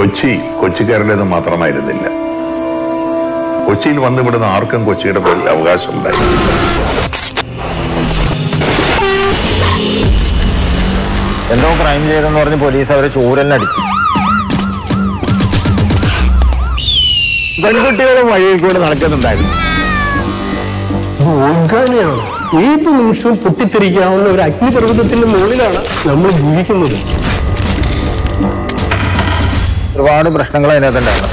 കൊച്ചി കൊച്ചിക്കാരുടേത് മാത്രമായിരുന്നില്ല കൊച്ചിയിൽ വന്നുവിടുന്ന ആർക്കും കൊച്ചിയുടെ പേരിൽ അവകാശമുണ്ടായി എന്തോ ക്രൈം ചെയ്തെന്ന് പറഞ്ഞ് പോലീസ് അവരെ ചോരനടിച്ചു പെൺകുട്ടികളും വഴിയിൽ കൂടെ നടക്കുന്നുണ്ടായിരുന്നു ഓർഗാനിയാണ് ഏത് നിമിഷവും പൊട്ടിത്തെറിക്കാവുന്ന ഒരു അഗ്നിപർവ്വതത്തിന്റെ മുകളിലാണ് നമ്മൾ ജീവിക്കുന്നത് ഒരുപാട് പ്രശ്നങ്ങൾ അതിനകത്തുണ്ടായിരുന്നു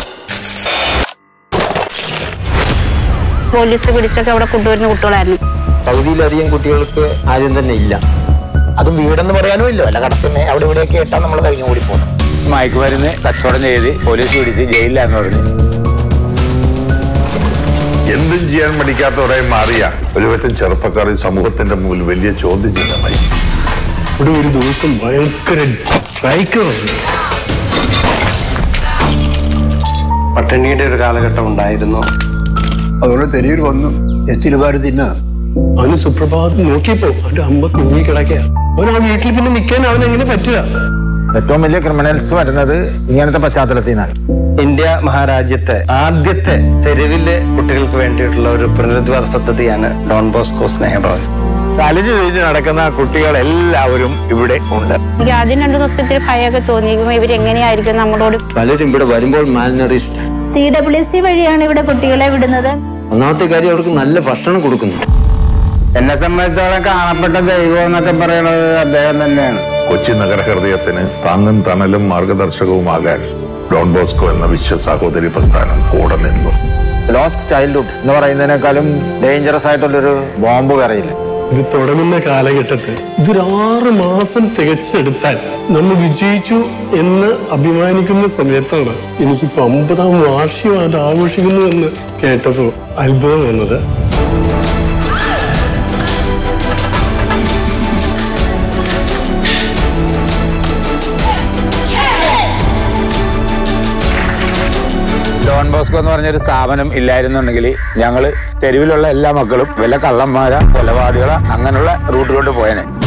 പോലീസ് പിടിച്ചൊക്കെ അവിടെ കൊണ്ടുവരുന്ന കുട്ടികളായിരുന്നു പകുതിയിലധികം കുട്ടികൾക്ക് ആദ്യം തന്നെ ഇല്ല അതും വീടെന്ന് പറയാനും ഇല്ല വല്ല കടത്തിന് അവിടെ ഇവിടെയൊക്കെ ഇട്ടാൽ നമ്മൾ കഴിഞ്ഞു കൂടി പോകുന്നു മയക്കുമരുന്ന് കച്ചവടം ചെയ്ത് പോലീസ് പിടിച്ച് ജയിലിലാന്ന് പറഞ്ഞു എന്തും ചെയ്യാൻ മടിക്കാത്തവരായി മാറിയ ഒരുപറ്റം ചെറുപ്പക്കാർ ഈ സമൂഹത്തിന്റെ മുമ്പിൽ വലിയ ചോദ്യചിഹ്നമായി ഇവിടെ ഒരു ദിവസം ഭയങ്കര സ്ട്രൈക്കറുണ്ട് പട്ടിണിയുടെ ഒരു കാലഘട്ടം ഉണ്ടായിരുന്നു അതുകൊണ്ട് തെരുവിൽ വന്നു എത്തിരി പാര് തിന്നാ അവന് സുപ്രഭാതം നോക്കിയപ്പോ അവന്റെ അമ്മ തൂങ്ങി കിടക്കുക അവൻ ആ വീട്ടിൽ പിന്നെ നിൽക്കാൻ അവൻ എങ്ങനെ പറ്റുക ഏറ്റവും വലിയ ക്രിമിനൽസ് വരുന്നത് ഇങ്ങനത്തെ പശ്ചാത്തലത്തിൽ നിന്നാണ് ഇന്ത്യ മഹാരാജ്യത്തെ ആദ്യത്തെ തെരുവിലെ കുട്ടികൾക്ക് വേണ്ടിയിട്ടുള്ള ഒരു പുനരധിവാസ പദ്ധതിയാണ് ഡോൺ ബോസ്കോ സ്നേഹഭവൻ തലഞ്ഞു തിരിഞ്ഞ് നടക്കുന്ന കുട്ടികൾ എല്ലാവരും ഇവിടെ ഉണ്ട് എനിക്ക് ആദ്യം രണ്ടു ദിവസത്തിൽ ഭയമൊക്കെ തോന്നിയിരിക്കുമ്പോൾ ഇവരെങ്ങനെയായിരിക്കും നമ്മളോട് പലരും ഇവിടെ വരുമ്പോൾ മാൽനറിഷ്ഡ് സി ഡബ്ല്യു സി വഴിയാണ് ഇവിടെ കുട്ടികളെ വിടുന്നത് ഒന്നാമത്തെ കാര്യം അവർക്ക് നല്ല ഭക്ഷണം കൊടുക്കുന്നു എന്നെ സംബന്ധിച്ചോളം കാണപ്പെട്ട ദൈവം എന്നൊക്കെ പറയുന്നത് അദ്ദേഹം തന്നെയാണ് കൊച്ചി നഗരഹൃദയത്തിന് താങ്ങും തണലും മാർഗദർശകവുമാകാൻ ഡോൺ ബോസ്കോ എന്ന വിശ്വ സഹോദരി പ്രസ്ഥാനം കൂടെ നിന്നു ലോസ്റ്റ് ചൈൽഡ്ഹുഡ് എന്ന് പറയുന്നതിനേക്കാളും ഡേഞ്ചറസ് ആയിട്ടുള്ളൊരു ബോംബ് കറയില്ല ഇത് തുടങ്ങുന്ന കാലഘട്ടത്തിൽ ഇതൊരു ആറ് മാസം തികച്ചെടുത്താൽ നമ്മൾ വിജയിച്ചു എന്ന് അഭിമാനിക്കുന്ന സമയത്താണ് എനിക്കിപ്പോ അമ്പതാം വാർഷികം അത് ആഘോഷിക്കുന്നു എന്ന് കേട്ടപ്പോ അത്ഭുതം വന്നത് ഡോൺ ബോസ്കോ എന്ന് പറഞ്ഞൊരു സ്ഥാപനം ഇല്ലായിരുന്നുണ്ടെങ്കിൽ ഞങ്ങൾ തെരുവിലുള്ള എല്ലാ മക്കളും വല്ല കള്ളന്മാര കൊലപാതകള അങ്ങനെയുള്ള റൂട്ടിലോട്ട് പോയനെ